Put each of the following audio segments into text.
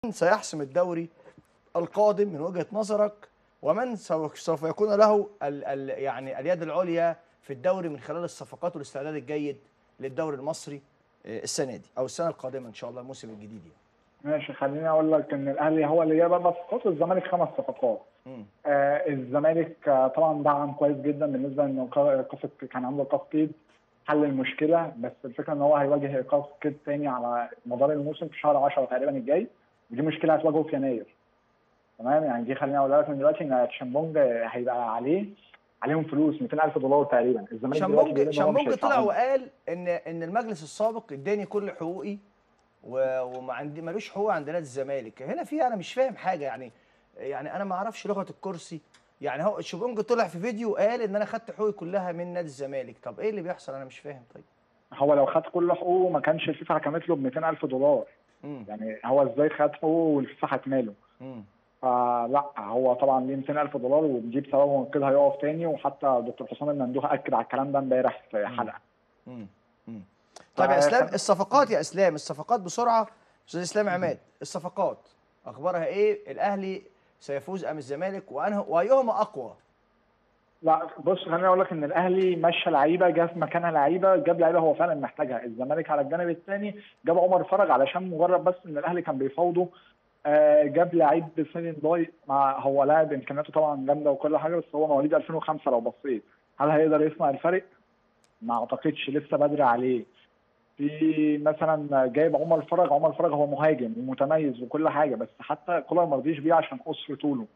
سيحسم الدوري القادم من وجهة نظرك ومن سو- سوف يكون له ال ال يعني اليد العليا في الدوري من خلال الصفقات والاستعداد الجيد للدوري المصري آه، السنة دي أو السنة القادمة إن شاء الله الموسم الجديد يعني. ماشي خليني اقول لك ان الاهلي هو اللي جاب اربع صفقات والزمالك خمس صفقات مم. آه الزمالك آه طبعا دعم كويس جدا بالنسبه انه قا- ايقاف كان عنده ايقاف قيد حل المشكله بس الفكره ان هو هيواجه ايقاف قيد تاني على مدار الموسم في شهر 10 تقريبا الجاي ودي مشكله هتواجهه في يناير تمام يعني دي خليني اقول لك من دلوقتي ان تشامبونج هيبقى عليه عليهم فلوس 200000 دولار تقريبا الزمالك دلوقتي بيقول شامبونج إن هو مش شامبونج طلع هيدفعهم. وقال ان ان المجلس السابق اداني كل حقوقي و- وما عندي ملوش حقوق عند نادي الزمالك هنا في انا مش فاهم حاجه يعني يعني انا ما اعرفش لغه الكرسي يعني هو شامبونج طلع في فيديو قال ان انا خدت حقوقي كلها من نادي الزمالك طب ايه اللي بيحصل انا مش فاهم طيب هو لو خد كل حقوقه ما كانش الفيفا حكمت له ب 200000 دولار امم يعني هو ازاي خد حقوقه والفيفا حكماله امم فلا هو طبعا ليه 200000 دولار ودي بسببهم كده هيقف تاني وحتى دكتور حسام المندوح اكد على الكلام ده امبارح في حلقه امم امم طيب يا اسلام الصفقات يا اسلام الصفقات بسرعه استاذ اسلام عماد الصفقات اخبارها ايه الاهلي سيفوز ام الزمالك وانه وايهما اقوى لا بص خليني اقول لك ان الاهلي مشى لعيبه جاب مكانها لعيبه جاب لعيبه هو فعلا محتاجها الزمالك على الجانب الثاني جاب عمر فرج علشان مجرد بس ان الاهلي كان بيفاوضه آه جاب لعيب سيني باي مع هو لاعب امكانياته طبعا جامده وكل حاجه بس هو مواليد 2005 لو بصيت هل هيقدر يصنع الفرق؟ ما اعتقدش لسه بدري عليه في مثلا جايب عمر فرج عمر فرج هو مهاجم ومتميز وكل حاجه بس حتى كولر ما رضيش بيه عشان قصر طوله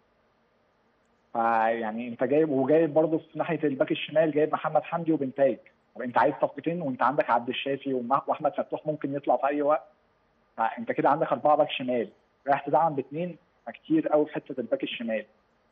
فيعني انت جايب وجايب برضه في ناحيه الباك الشمال جايب محمد حمدي وبنتايج طب انت عايز صفقتين وانت عندك عبد الشافي ومع- واحمد فتوح ممكن يطلع في اي وقت فانت كده عندك اربعه باك شمال رايح تدعم باثنين كتير قوي في حته الباك الشمال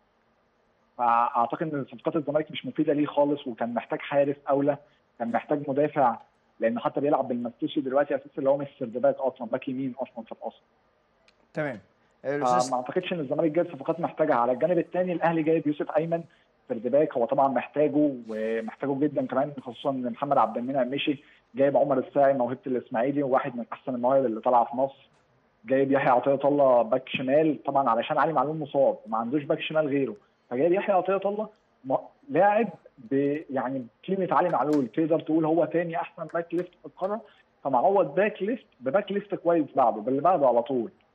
فاعتقد ان صفقات الزمالك مش مفيده ليه خالص وكان محتاج حارس اولى كان محتاج مدافع لان حتى بيلعب بالمستوسي دلوقتي اساسا اللي هو مش سردباك اصلا باك يمين اصلا في الاصل تمام فما اعتقدش ان الزمالك جايب صفقات محتاجها على الجانب الثاني الاهلي جايب يوسف ايمن سردباك هو طبعا محتاجه ومحتاجه جدا كمان خصوصا ان محمد عبد المنعم مشي جايب عمر الساعي موهبه الاسماعيلي وواحد من احسن المواهب اللي طالعه في مصر جايب يحيى عطيه الله باك شمال طبعا علشان علي معلول مصاب ما عندوش باك شمال غيره فجايب يحيى عطيه الله م- لاعب ب- يعني قيمه علي معلول تقدر تقول هو تاني احسن باك ليفت في القاره فمعوض باك ليفت بباك ليفت كويس بعده باللي بعده على طول